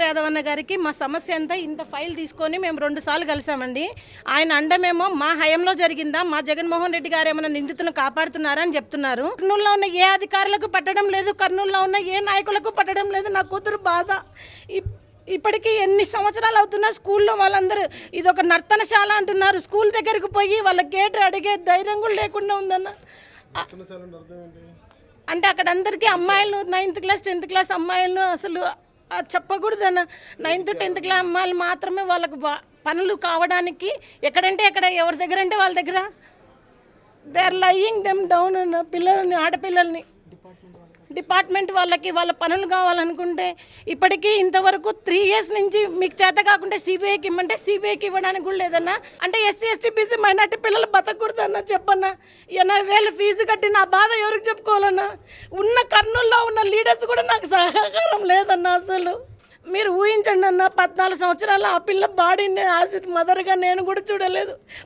యాదవ్ అన్న గారికి మా సమస్య అంతా ఇంత ఫైల్ తీసుకొని మేము రెండు సార్లు కలిసామండి ఆయన అండమేమో మా హయంలో జరిగిందా మా జగన్మోహన్ రెడ్డి గారు ఏమైనా నిందితులను కాపాడుతున్నారా అని చెప్తున్నారు కర్నూలులో ఉన్న ఏ అధికారులకు పట్టడం లేదు కర్నూలులో ఉన్న ఏ నాయకులకు పట్టడం లేదు నా కూతురు బాధ ఇప్- ఇప్పటికీ ఎన్ని సంవత్సరాలు అవుతున్నా స్కూల్లో వాళ్ళందరూ ఇది ఒక నర్తనశాల అంటున్నారు స్కూల్ దగ్గరకు పోయి వాళ్ళ గేట్ అడిగే ధైర్యం కూడా లేకుండా ఉందన్న ఆ- అంటే అక్కడ అందరికీ అమ్మాయిలు నైన్త్ క్లాస్ టెన్త్ క్లాస్ అమ్మాయిలను అసలు ఆ చెప్పకూడదన్న నైన్త్ టెన్త్ క్లాస్ అమ్మాయిలు మాత్రమే వాళ్ళకు వా- పనులు కావడానికి ఎక్కడంటే ఎక్కడ ఎవరి దగ్గర అంటే వాళ్ళ దగ్గర they are laying them down అన్న పిల్లల్ని ఆడపిల్లల్ని డిపార్ట్మెంట్ వాళ్ళకి వాళ్ళ పనులు కావాలనుకుంటే ఇప్పటికీ ఇంతవరకు త్రీ ఇయర్స్ నుంచి మీకు చేత కాకుంటే సిబిఐకి ఇమ్మంటే సిబిఐకి ఇవ్వడానికి కూడా లేదన్నా అంటే ఎస్సీ ఎస్టీ బీసీ మైనార్టీ పిల్లలు బతకూడదన్నా చెప్పన్నా ఎనభై వేలు ఫీజు కట్టి నా బాధ ఎవరికి చెప్పుకోవాలన్నా ఉన్న కర్నూల్లో ఉన్న లీడర్స్ కూడా నాకు సహకారం లేదన్నా అసలు మీరు ఊహించండి అన్న పద్నాలుగు సంవత్సరాల ఆ పిల్ల బాడీని ఆశ మదర్గా నేను కూడా చూడలేదు